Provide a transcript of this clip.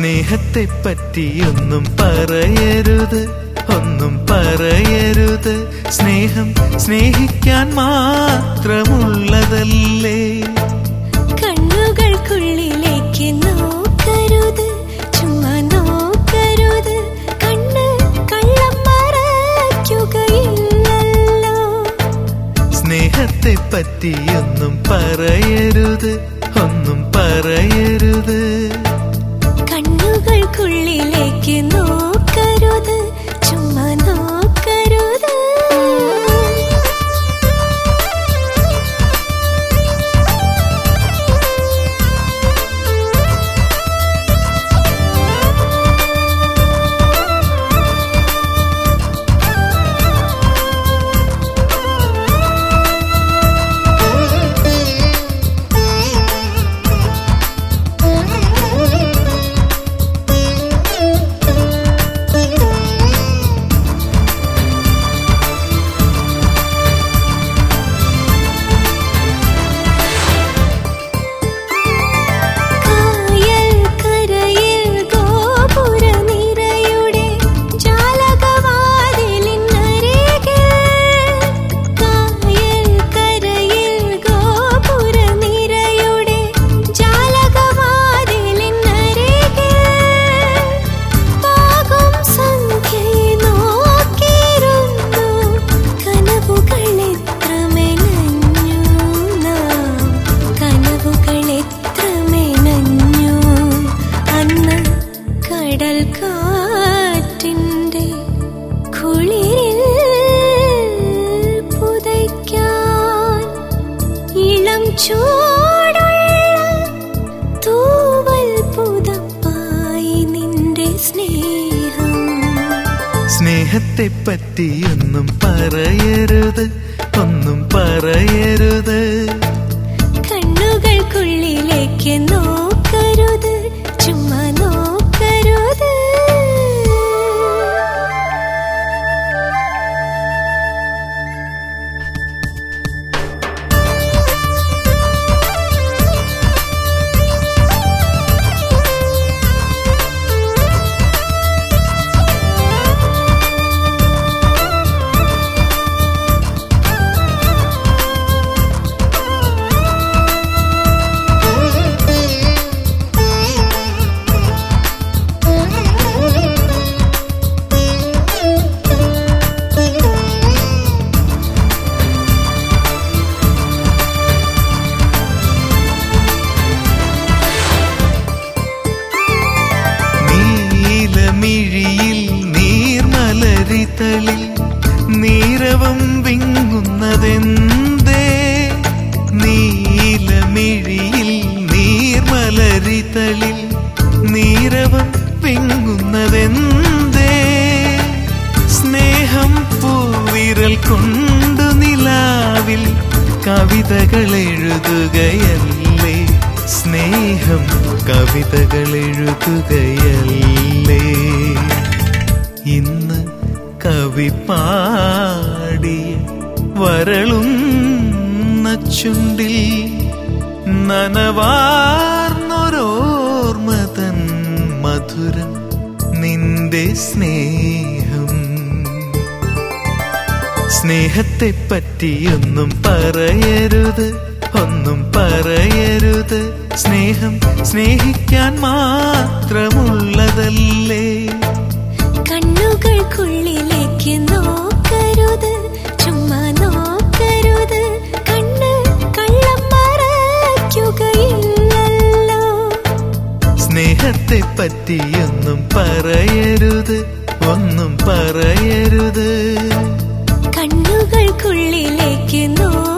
സ്നേഹത്തെ പറ്റിയൊന്നും പറയരുത് ഒന്നും പറയരുത് സ്നേഹം സ്നേഹിക്കാൻ മാത്രമുള്ളതല്ലേ കണ്ണുകൾക്കുള്ളിലേക്ക് നോക്കരുത് ചുമ്മാ നോക്കരുത് കണ്ണ് കള്ളം മറയ്ക്കുകയില്ലല്ലോ സ്നേഹത്തെ പറ്റിയൊന്നും പറയരുത് ഒന്നും പറയരുത് കണ്ണുകൾക്കുള്ളിലേക്ക് നോക്കരുത് ചുമ്മാ നോക്കരുത് കായൽ കരയിൽ ഗോപുരനിരയുടെ ജാലകവാതിലിനരികിൽ കായൽ കരയിൽ ഗോപുരനിരയുടെ ജാലകവാതിലിനരികിൽ പാകും സന്ധ്യയെ നോക്കിയിരുന്നു കനവുകൾ എത്ര മെനഞ്ഞു നാം കനവുകൾ എത്ര മെനഞ്ഞു അന്ന് കടൽ കാറ്റിൻ്റെ കുളിരിൽ പുതയ്ക്കാൻ ഇളം ചൂടുള്ള തൂവൽ പുതപ്പായി നിന്റെ സ്നേഹം സ്നേഹത്തെ പറ്റിയൊന്നും പറയരുത് ഒന്നും പറയരുത് കണ്ണുകൾക്കുള്ളിലേക്ക് നോക്കരുത് ചുമ്മാ നോക്കരുത് നീലമിഴിയിൽ നീർമലരിതളിൽ നീരവം വിങ്ങുന്നതെന്തേ നീലമിഴിയിൽ നീർമലരിതളിൽ നീരവം വിങ്ങുന്നതെന്തേ സ്നേഹം പൂവിരൽ കൊണ്ടു നിലാവിൽ കവിതകൾ എഴുതുകയല്ലേ സ്നേഹം കവിതകൾ എഴുതുകയല്ലേ ഇന്ന് കവി പാടിയ വരളുന്ന ചുണ്ടിൽ നനവാർന്നൊരോർമതൻ മധുരം നിന്റെ സ്നേഹം സ്നേഹത്തെ പറ്റിയൊന്നും പറയരുത് ഒന്നും പറയരുത് സ്നേഹം സ്നേഹിക്കാൻ മാത്രമുള്ളതല്ലേ കണ്ണുകൾക്കുള്ളിലേക്ക് നോക്കരുത് ചുമ്മാ നോക്കരുത് കണ്ണ് കള്ളം മറയ്ക്കുകയില്ലല്ലോ സ്നേഹത്തെ പറ്റിയൊന്നും പറയരുത് ഒന്നും പറയരുത് കണ്ണുകൾക്കുള്ളിലേക്ക് നോക്കരുത്